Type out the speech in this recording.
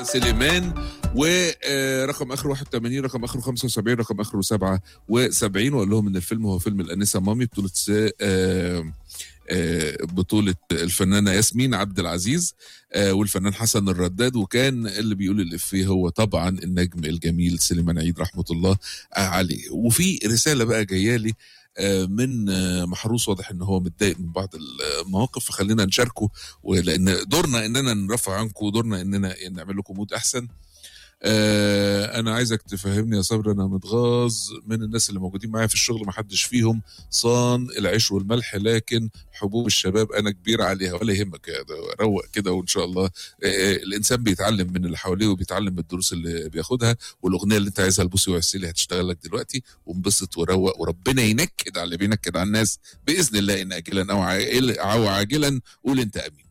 سليمان ورقم اخره 81 رقم اخره 75 رقم اخره 77 واقول لهم ان الفيلم هو فيلم الانسه مامي بطوله س- آه، آه، بطولة الفنانة ياسمين عبد العزيز آه، والفنان حسن الرداد وكان اللي بيقول الإفيه هو طبعا النجم الجميل سليمان عيد رحمة الله عليه وفي رسالة بقى جاية لي آه، من آه، محروس واضح ان هو متضايق من بعض المواقف فخلينا نشاركه ولان دورنا اننا نرفع عنكم ودورنا اننا نعمل لكم مود احسن آه انا عايزك تفهمني يا صبري انا متغاظ من الناس اللي موجودين معايا في الشغل ما حدش فيهم صان العيش والملح لكن حبوب الشباب انا كبير عليها ولا يهمك يا ده روق كده وان شاء الله آه الانسان بيتعلم من اللي حواليه وبيتعلم من الدروس اللي بياخدها والاغنيه اللي انت عايزها لبوسي وعسيلي هتشتغل لك دلوقتي وانبسط وروق وربنا ينكد على اللي بينكد على الناس باذن الله ان اجلا او عاجلا او عاجلا قول انت امين